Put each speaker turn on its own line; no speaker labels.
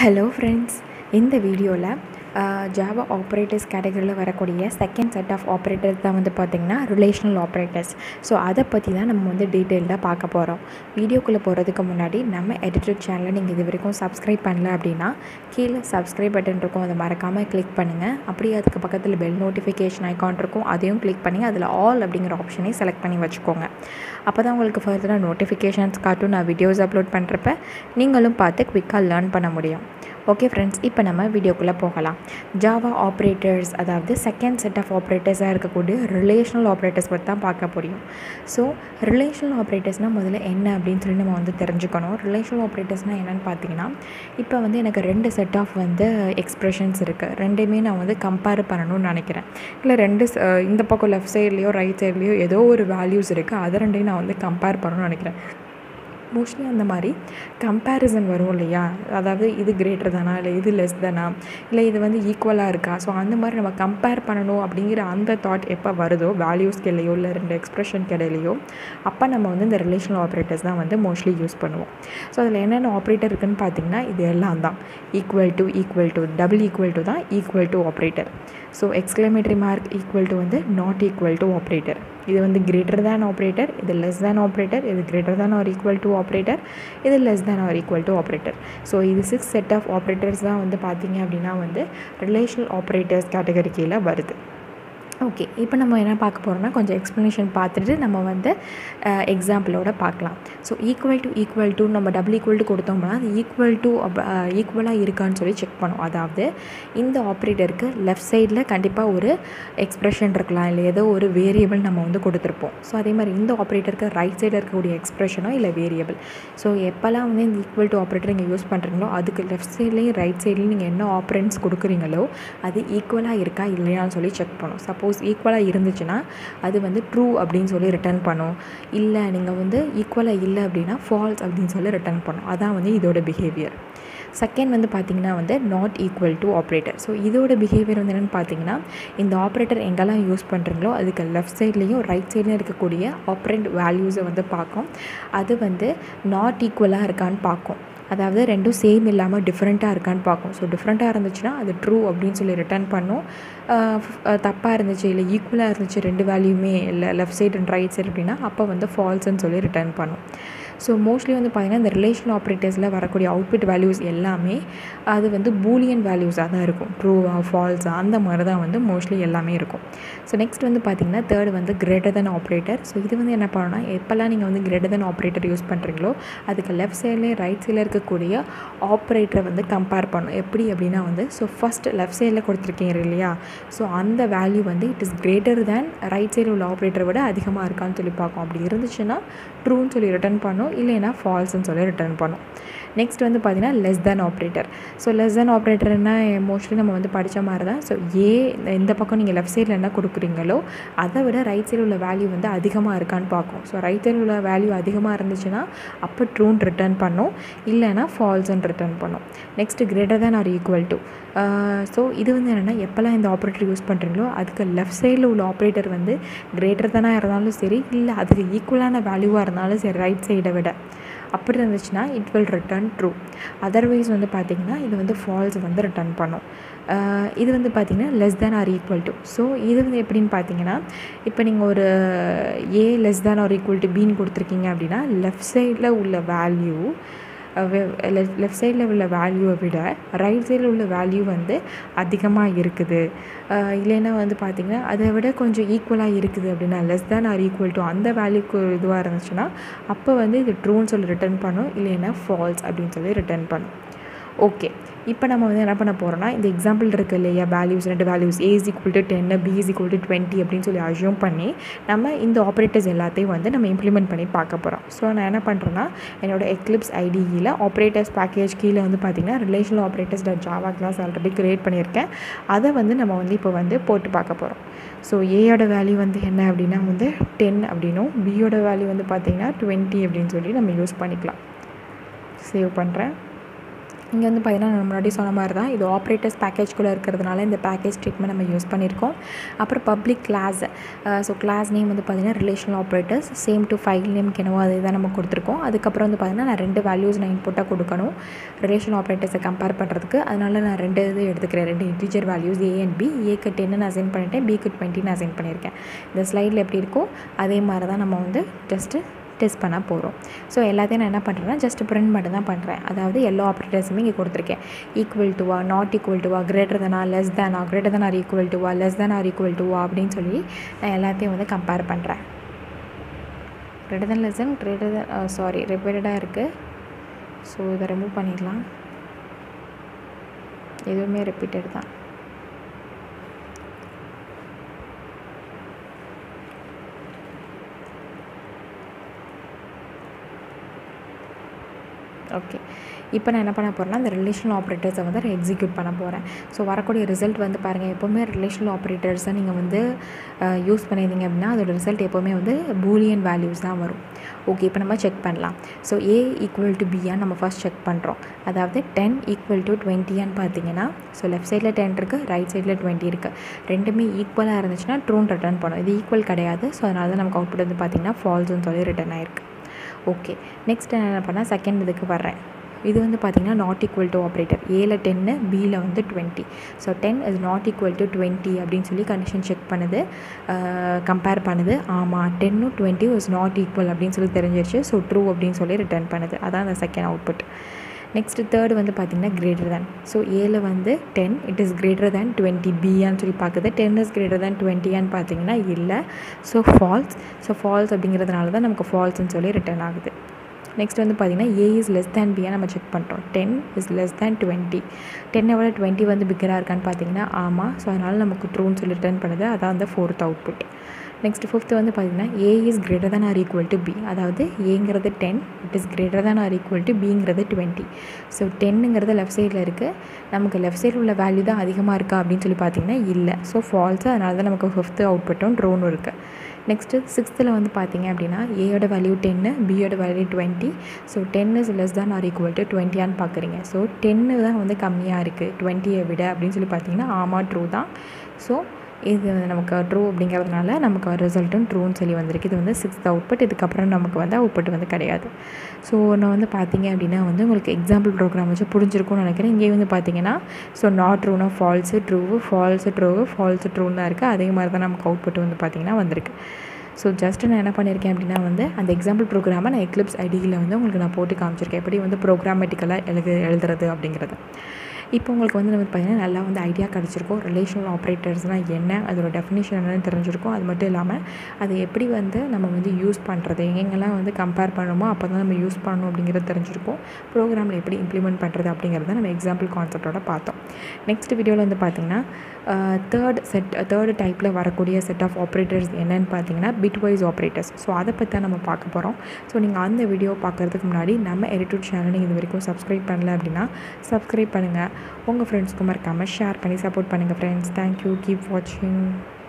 hello friends இந்த வீடியோவில் Java operators கேட்டகரியில் வரக்கூடிய செகண்ட் செட் ஆஃப் ஆப்ரேட்டர்ஸ் தான் வந்து பார்த்திங்கன்னா ரிலேஷனல் ஆப்ரேட்டர்ஸ் ஸோ அதை பற்றி தான் நம்ம வந்து டீட்டெயில்டாக பார்க்க போகிறோம் வீடியோக்குள்ளே போகிறதுக்கு முன்னாடி நம்ம எடிட்டர் சேனலை நீங்கள் இது வரைக்கும் சப்ஸ்கிரைப் பண்ணல அப்படின்னா கீழே சப்ஸ்கிரைப் பட்டன் இருக்கும் அதை மறக்காமல் கிளிக் பண்ணுங்கள் அப்படியே அதுக்கு பக்கத்தில் பெல் நோட்டிஃபிகேஷன் ஐக்கான் இருக்கும் அதையும் கிளிக் பண்ணி அதில் ஆல் அப்படிங்கிற ஆப்ஷனையும் செலக்ட் பண்ணி வச்சுக்கோங்க அப்போ தான் உங்களுக்கு ஃபர்தராக நோட்டிஃபிகேஷன்ஸ் காட்டும் நான் வீடியோஸ் அப்லோட் பண்ணுறப்ப நீங்களும் பார்த்து குவிக்காக லேர்ன் பண்ண முடியும் ஓகே ஃப்ரெண்ட்ஸ் இப்போ நம்ம வீடியோக்குள்ளே போகலாம் ஜாவா ஆப்ரேட்டர்ஸ் அதாவது செகண்ட் செட் ஆஃப் ஆப்ரேட்டர்ஸாக இருக்கக்கூடிய ரிலேஷனல் ஆப்ரேட்டர்ஸ் பற்றி தான் பார்க்க முடியும் ஸோ ரிலேஷனல் ஆப்ரேட்டர்ஸ்னால் முதல்ல என்ன அப்படின்னு சொல்லி நம்ம வந்து தெரிஞ்சுக்கணும் ரிலேஷனல் ஆப்ரேட்டர்ஸ்னால் என்னென்னு பார்த்தீங்கன்னா இப்போ வந்து எனக்கு ரெண்டு செட் ஆஃப் வந்து எக்ஸ்ப்ரெஷன்ஸ் இருக்குது ரெண்டையுமே நான் வந்து கம்பேர் பண்ணணும்னு நினைக்கிறேன் இல்லை ரெண்டு இந்த பக்கம் லெஃப்ட் சைட்லேயோ ரைட் சைட்லேயோ ஏதோ ஒரு வேல்யூஸ் இருக்குது அதை ரெண்டையும் நான் வந்து கம்பேர் பண்ணணும்னு நினைக்கிறேன் மோஸ்ட்லி அந்த மாதிரி கம்பேரிசன் வரும் இல்லையா அதாவது இது கிரேட்டர் தானா இல்லை இது லெஸ் தானா இல்லை இது வந்து ஈக்குவலாக இருக்கா ஸோ அந்த மாதிரி நம்ம கம்பேர் பண்ணணும் அப்படிங்கிற அந்த தாட் எப்போ வருதோ வேல்யூஸ்க்கு இல்லையோ இல்லை ரெண்டு எக்ஸ்ப்ரெஷனுக்கு இடையிலையோ அப்போ நம்ம வந்து இந்த ரிலேஷனல் ஆப்ரேட்டர்ஸ் தான் வந்து மோஸ்ட்லி யூஸ் பண்ணுவோம் ஸோ அதில் என்னென்ன ஆப்ரேட்டர் இருக்குதுன்னு பார்த்தீங்கன்னா இது எல்லாம் தான் equal to equal to double equal to தான் equal to operator so exclamatory mark equal to வந்து நாட் ஈக்குவல் டு ஆப்ரேட்டர் இது வந்து கிரேட்டர் தேன் ஆப்ரேட்டர் இது லெஸ் தேன் ஆப்ரேட்டர் இது greater than or equal to operator இது less than or equal to operator so இது six set of operators தான் வந்து பார்த்தீங்க அப்படின்னா வந்து ரிலேஷனல் ஆப்ரேட்டர்ஸ் கேட்டகரி கீழே வருது ஓகே இப்போ நம்ம என்ன பார்க்க போகிறோம்னா கொஞ்சம் எக்ஸ்ப்ளனேஷன் பார்த்துட்டு நம்ம வந்து எக்ஸாம்பிளோட பார்க்கலாம் so equal to equal to நம்ம டபுள் ஈக்குவல் டு கொடுத்தோம்னா அது ஈக்குவல் டு ஈக்குவலாக இருக்கான்னு சொல்லி செக் பண்ணும் அதாவது இந்த ஆப்ரேட்டருக்கு லெஃப்ட் சைடில் கண்டிப்பாக ஒரு எக்ஸ்ப்ரெஷன் இருக்கலாம் இல்லை ஏதோ ஒரு வேரியபிள் நம்ம வந்து கொடுத்துருப்போம் ஸோ அதே மாதிரி இந்த ஆப்ரேட்டருக்கு ரைட் சைடில் இருக்கக்கூடிய எக்ஸ்ப்ரெஷனோ இல்லை வேரியபிள் ஸோ எப்போல்லாம் வந்து இந்த ஈக்குவல் டு ஆப்ரேட்டர் நீங்கள் யூஸ் பண்ணுறீங்களோ அதுக்கு லெஃப்ட் சைட்லேயும் ரைட் சைட்லேயும் நீங்கள் என்ன ஆப்ரேன்ஸ் கொடுக்குறீங்களோ அது ஈக்குவலாக இருக்கா இல்லையான்னு சொல்லி செக் பண்ணும் சப்போஸ் ஈக்குவலாக இருந்துச்சுன்னா அது வந்து ட்ரூ அப்படின்னு சொல்லி ரிட்டர்ன் பண்ணும் இல்லை நீங்கள் வந்து ஈக்குவலாக இல்லை அப்படின்னா ஃபால்ஸ் அப்படின்னு சொல்லி ரிட்டர்ன் பண்ணும் அதான் வந்து இதோட பிஹேவியர் செகண்ட் வந்து பார்த்திங்கன்னா வந்து not equal to operator so இதோட பிஹேவியர் வந்து என்னென்னு பார்த்தீங்கன்னா இந்த ஆப்ரேட்டர் எங்கெல்லாம் யூஸ் பண்ணுறீங்களோ அதுக்கு லெஃப்ட் சைட்லேயும் ரைட் சைட்லேயும் இருக்கக்கூடிய ஆப்ரேண்ட் வேல்யூஸை வந்து பார்க்கும் அது வந்து நாட் ஈக்குவலாக இருக்கான்னு பார்க்கும் அதாவது ரெண்டும் சேம் இல்லாமல் டிஃப்ரெண்ட்டாக இருக்கான்னு பார்க்கும் ஸோ டிஃப்ரெண்ட்டாக இருந்துச்சுன்னா அது ட்ரூ அப்படின்னு சொல்லி ரிட்டர்ன் பண்ணும் தப்பாக இருந்துச்சு இல்லை ஈக்குவலாக இருந்துச்சு ரெண்டு வேல்யூமே இல்லை left side and right side அப்படின்னா அப்போ வந்து ஃபால்ஸ்ன்னு சொல்லி ரிட்டர்ன் பண்ணும் ஸோ மோஸ்ட்லி வந்து பார்த்திங்கன்னா இந்த ரிலேஷன் ஆப்ரேட்டர்ஸில் வரக்கூடிய அவுட்புட் வேல்யூஸ் எல்லாமே அது வந்து பூலியன் வேல்யூஸாக தான் இருக்கும் ட்ரூவா ஃபால்ஸா அந்த மாதிரி தான் வந்து மோஸ்ட்லி எல்லாமே இருக்கும் ஸோ நெக்ஸ்ட் வந்து பார்த்திங்கன்னா தேர்ட் வந்து கிரேட்டர் தென் ஆப்ரேட்டர் ஸோ இது வந்து என்ன பண்ணணும்னா எப்போல்லாம் நீங்கள் வந்து கிரேட்டர் தென் ஆப்ரேட்டர் யூஸ் பண்ணுறீங்களோ அதுக்கு லெஃப்ட் சைட்லேயே ரைட் சைடில் இருக்கக்கூடிய ஆப்ரேட்டரை வந்து கம்பேர் பண்ணும் எப்படி அப்படின்னா வந்து ஸோ ஃபஸ்ட் லெஃப்ட் சைடில் கொடுத்துருக்கீங்க இல்லையா ஸோ அந்த வேல்யூ வந்து it is greater than right சைடில் உள்ள ஆப்ரேட்டரை விட அதிகமாக இருக்கான்னு சொல்லி பார்க்கும் அப்படி இருந்துச்சுன்னா ட்ரூன்னு சொல்லி ரிட்டர்ன் பண்ணும் இல்லைன்னா ஃபால்ஸ்ன்னு சொல்லி ரிட்டர்ன் பண்ணும் நெக்ஸ்ட் வந்து பார்த்திங்கன்னா less than operator so less than ஆப்ரேட்டர்னா மோஸ்ட்லி நம்ம வந்து படித்த மாதிரி தான் ஸோ ஏ இந்த பக்கம் நீங்கள் லெஃப்ட் சைடில் என்ன கொடுக்குறீங்களோ அதை விட ரைட் சைடில் உள்ள வேல்யூ வந்து அதிகமாக இருக்கான்னு பார்க்கும் ஸோ ரைட் சைடில் உள்ள வேல்யூ அதிகமாக இருந்துச்சுன்னா அப்போ ட்ரூன் ரிட்டர்ன் பண்ணும் இல்லைன்னா ஃபால்ஸ்ன்னு ரிட்டர்ன் பண்ணும் next greater than or equal to so இது வந்து என்னென்னா எப்போல்லாம் இந்த ஆப்ரேட்டர் யூஸ் பண்ணுறீங்களோ அதுக்கு லெஃப்ட் சைடில் உள்ள ஆப்ரேட்டர் வந்து கிரேட்டர் தானாக இருந்தாலும் சரி இல்லை அதுக்கு ஈக்குவலான வேல்யூவாக இருந்தாலும் சரி ரைட் சைடை விட அப்படி இருந்துச்சுன்னா it will return true otherwise வந்து பார்த்திங்கன்னா இது வந்து ஃபால்ஸ் வந்து ரிட்டர்ன் பண்ணும் இது வந்து பார்த்திங்கன்னா less than or equal to so இது வந்து எப்படின்னு பார்த்தீங்கன்னா இப்போ நீங்கள் ஒரு A less than or equal to பின்னு கொடுத்துருக்கீங்க அப்படின்னா லெஃப்ட் சைடில் உள்ள வேல்யூ லெஃப்ட் சைடில் உள்ள வேல்யூவை விட ரைட் சைடில் உள்ள வேல்யூ வந்து அதிகமாக இருக்குது இல்லைன்னா வந்து பார்த்திங்கன்னா அதை விட கொஞ்சம் ஈக்குவலாக இருக்குது அப்படின்னா less than or equal to அந்த வேல்யூக்கு இதுவாக இருந்துச்சுன்னா அப்போ வந்து இது ட்ரூன்னு சொல்லி ரிட்டர்ன் பண்ணும் இல்லைன்னா ஃபால்ஸ் அப்படின்னு சொல்லி ரிட்டர்ன் பண்ணும் ஓகே இப்போ நம்ம வந்து என்ன பண்ண போகிறோம்னா இந்த எக்ஸாம்பிள் இருக்குது இல்லையா வேல்யூஸ் ரெண்டு values A is equal to டென்னு B is equal to twenty அப்படின்னு சொல்லி அஷ்யூம் பண்ணி நம்ம இந்த ஆப்ரேட்டர்ஸ் எல்லாத்தையும் வந்து நம்ம இம்ப்ளிமெண்ட் பண்ணி பார்க்க போகிறோம் ஸோ நான் என்ன பண்ணுறேன்னா என்னோட எக்லிப்ஸ் ஐடியில் ஆப்ரேட்டர்ஸ் பேக்கேஜ் கீழே வந்து பார்த்திங்கன்னா relational operators dot Java class already create பண்ணியிருக்கேன் அதை வந்து நம்ம வந்து இப்போ வந்து போட்டு பார்க்க போகிறோம் ஸோ ஏயோட வேல்யூ வந்து என்ன அப்படின்னா வந்து டென் அப்படின்னும் பியோட வேல்யூ வந்து பார்த்திங்கன்னா டுவெண்ட்டி அப்படின்னு சொல்லி நம்ம யூஸ் பண்ணிக்கலாம் சேவ் பண்ணுறேன் இங்கே வந்து பார்த்தீங்கன்னா நான் முன்னாடி சொன்ன மாதிரி தான் இது ஆப்ரேட்டர்ஸ் பேக்கேஜ்குள்ளே இருக்கிறதுனால இந்த பேக்கேஜ் ட்ரீட்மெண்ட் நம்ம யூஸ் பண்ணியிருக்கோம் அப்புறம் public class so class name வந்து பார்த்திங்கன்னா relational operators same to file name என்னவோ அதே தான் நம்ம கொடுத்துருக்கோம் அதுக்கப்புறம் வந்து பார்த்திங்கன்னா நான் ரெண்டு வேல்யூஸ் நான் இன்புட்டாக கொடுக்கணும் ரிலேஷன் ஆப்ரேட்டர்ஸை கம்பேர் பண்ணுறதுக்கு அதனால நான் ரெண்டு இது எடுத்துக்கிறேன் ரெண்டு integer values A and B ஏக்கு டென்னு நான் அசைன் பண்ணிட்டேன் பிக்கு டுவெண்ட்டின்னு அசைன் பண்ணியிருக்கேன் இந்த ஸ்லைடில் எப்படி இருக்கோ அதே மாதிரி தான் நம்ம வந்து ஜஸ்ட்டு டெஸ்ட் பண்ண போகிறோம் ஸோ எல்லாத்தையும் நான் என்ன பண்ணுறேன்னா ஜஸ்ட் பிரிண்ட் மட்டும் தான் பண்ணுறேன் அதாவது எல்லா ஆப்ரேட்டர்ஸுமே இங்கே கொடுத்துருக்கேன் ஈக்குவல் டுவா நாட் ஈக்குவல் டுவா கிரேட்டர் தனா லெஸ் தேனா கிரேட்டர் தன் ஆர் ஈக்குவல் டுவா லெஸ் தேன் ஆர் ஈக்குவல் டுவா அப்படின்னு சொல்லி நான் எல்லாத்தையும் வந்து கம்பேர் பண்ணுறேன் greater than less than greater than sorry ரிப்பீட்டடாக இருக்குது ஸோ இதை ரிமூவ் பண்ணிடலாம் எதுவுமே ரிப்பீட்டட் தான் ஓகே இப்போ நான் என்ன பண்ண போகிறேன்னா அந்த ரிலேஷனல் ஆப்ரேட்டர்ஸை வந்து நான் எக்ஸிக்யூட் பண்ண போகிறேன் ஸோ வரக்கூடிய ரிசல்ட் வந்து பாருங்கள் எப்போவுமே ரிலேஷனல் ஆப்ரேட்டர்ஸை நீங்கள் வந்து யூஸ் பண்ணியிருந்தீங்க அப்படின்னா அதோட ரிசல்ட் எப்போவுமே வந்து பூலியன் வேல்யூஸ் தான் வரும் ஓகே இப்போ நம்ம செக் பண்ணலாம் ஸோ ஏ ஈக்குவல் டு பியான்னு நம்ம ஃபஸ்ட் செக் பண்ணுறோம் அதாவது டென் ஈக்குவல் டு டுவெண்ட்டியான்னு பார்த்தீங்கன்னா ஸோ லெஃப்ட் சைடில் டென் இருக்குது ரைட் சைடில் டுவெண்ட்டி இருக்குது ரெண்டுமே ஈக்குவலாக இருந்துச்சுன்னா ட்ரூன் ரிட்டர்ன் பண்ணும் இது ஈக்குவல் கிடையாது ஸோ அதனால தான் நமக்கு அவுட்புட் வந்து பார்த்திங்கன்னா ஃபால்ஸ்னு சொல்லி ரிட்டர்ன் ஆயிருக்கு ஓகே நெக்ஸ்ட் என்ன பண்ணால் செகண்ட் இதுக்கு வர்றேன் இது வந்து பார்த்திங்கன்னா நாட் ஈக்குவல் டு ஆப்ரேட்டர் ஏல டென்னு பியில் வந்து twenty so ten is not equal to twenty அப்படின்னு சொல்லி கண்டிஷன் செக் பண்ணுது கம்பேர் பண்ணுது ஆமாம் டென்னும் டுவெண்ட்டியும் இஸ் நாட் ஈக்குவல் அப்படின்னு சொல்லி தெரிஞ்சிருச்சு ஸோ ட்ரூ அப்படின்னு சொல்லி ரிட்டர்ன் பண்ணுது அதான் அந்த செகண்ட் அவுட்புட் நெக்ஸ்ட்டு தேர்டு வந்து பார்த்திங்கன்னா கிரேட்டர் தேன் ஸோ ஏல வந்து ten it is greater than twenty பியான்னு சொல்லி பார்க்குது டென் இஸ் கிரேட்டர் தேன் டுவெண்ட்டியான்னு பார்த்தீங்கன்னா இல்லை ஸோ ஃபால்ஸ் ஸோ ஃபால்ஸ் அப்படிங்கிறதுனால தான் நமக்கு ஃபால்ஸ்னு சொல்லி ரிட்டர்ன் ஆகுது நெக்ஸ்ட் வந்து பார்த்திங்கன்னா ஏ இஸ் லெஸ் தேன் பியாக நம்ம செக் பண்ணுறோம் ten is less than twenty டென்னை விட டுவெண்ட்டி வந்து பிக்கராக இருக்கான்னு பார்த்தீங்கன்னா ஆமாம் ஸோ அதனால் நமக்கு ட்ரூன்னு சொல்லி ரிட்டர்ன் பண்ணுது அதான் அந்த ஃபோர்த் அவுட்புட் நெக்ஸ்ட் ஃபிஃப்த்து வந்து பார்த்திங்கன்னா A is greater than or equal to B அதாவது ஏங்கிறது ten it is greater than or equal to பிங்கிறது டுவெண்ட்டி ஸோ டென்னுங்கிறது லெஃப்ட் சைடில் இருக்குது நமக்கு லெஃப்ட் சைடில் உள்ள வேல்யூ தான் அதிகமாக இருக்கா அப்படின்னு சொல்லி பார்த்தீங்கன்னா இல்லை ஸோ ஃபால்ஸு அதனால தான் நமக்கு ஃபிஃப்த்து அவுட்புட்டும் ட்ரோனும் இருக்குது நெக்ஸ்ட்டு சிக்ஸ்த்தில் வந்து பார்த்தீங்க அப்படின்னா ஏயோட வேல்யூ டென்னு பியோட value twenty so ten is less than or equal to டுவெண்ட்டியான்னு பார்க்குறீங்க ஸோ டென்னு தான் வந்து கம்மியாக இருக்குது டுவெண்ட்டியை விட அப்படின்னு சொல்லி பார்த்தீங்கன்னா ஆமாம் ட்ரூ தான் ஸோ இது நமக்கு ட்ரூ அப்படிங்கிறதுனால நமக்கு ரிசல்ட்டும் ட்ரூன்னு சொல்லி வந்திருக்கு இது வந்து சிக்ஸ்த் அவுட்புட் இதுக்கப்புறம் நமக்கு வந்து அவுட்புட் வந்து கிடையாது ஸோ நான் வந்து பார்த்தீங்க அப்படின்னா வந்து உங்களுக்கு எக்ஸாம்பிள் ப்ரோக்ராம் வச்சு புரிஞ்சிருக்கும்னு நினைக்கிறேன் இங்கே வந்து பார்த்தீங்கன்னா ஸோ நாட் ட்ரூனா false true false true false ட்ரூன்னு தான் இருக்குது அதே மாதிரி தான் நமக்கு அவுட்புட் வந்து பார்த்திங்கன்னா வந்திருக்கு ஸோ ஜஸ்ட் நான் என்ன பண்ணியிருக்கேன் அப்படின்னா வந்து அந்த எக்ஸாம்பிள் ப்ரோக்ராமை நான் எக்லிப்ஸ் ஐடியில் வந்து உங்களுக்கு நான் போட்டு காமிச்சிருக்கேன் எப்படி வந்து ப்ரோக்ராமேட்டிக்கலாக எழுது எழுதுறது அப்படிங்கிறது இப்போ உங்களுக்கு வந்து நம்ம பார்த்தீங்கன்னா நல்லா வந்து ஐடியா கிடச்சிருக்கும் ரிலேஷனல் ஆப்ரேட்டர்ஸ்னால் என்ன அதோட டெஃபினேஷன் என்னன்னு தெரிஞ்சிருக்கும் அது மட்டும் இல்லாமல் அது எப்படி வந்து நம்ம வந்து யூஸ் பண்ணுறது எங்கெங்கெல்லாம் வந்து கம்பேர் பண்ணுமோ அப்போ தான் நம்ம யூஸ் பண்ணணும் அப்படிங்கிறது தெரிஞ்சிருக்கும் ப்ரோக்ராமில் எப்படி இம்ப்ளிமெண்ட் பண்ணுறது அப்படிங்கிறத நம்ம எக்ஸாம்பிள் கான்செப்டோட பார்த்தோம் நெக்ஸ்ட் வீடியோவில் வந்து பார்த்திங்கன்னா தேர்ட் செட் தேர்டு டைப்பில் வரக்கூடிய செட் ஆஃப் ஆப்ரேட்டர்ஸ் என்னென்னு பார்த்தீங்கன்னா பிட் வைஸ் ஆப்ரேட்டர்ஸ் ஸோ அதை பற்றி தான் நம்ம பார்க்க போகிறோம் ஸோ நீங்கள் அந்த வீடியோ பார்க்குறதுக்கு முன்னாடி நம்ம எடிட்டூட் சேனல் நீங்கள் இது வரைக்கும் சப்ஸ்கிரைப் பண்ணல அப்படின்னா சப்ஸ்கிரைப் பண்ணுங்கள் உங்கள் ஃப்ரெண்ட்ஸ்க்கும் மறக்காமல் ஷேர் பண்ணி சப்போர்ட் பண்ணுங்கள் ஃப்ரெண்ட்ஸ் தேங்க்யூ கீப் வாட்சிங்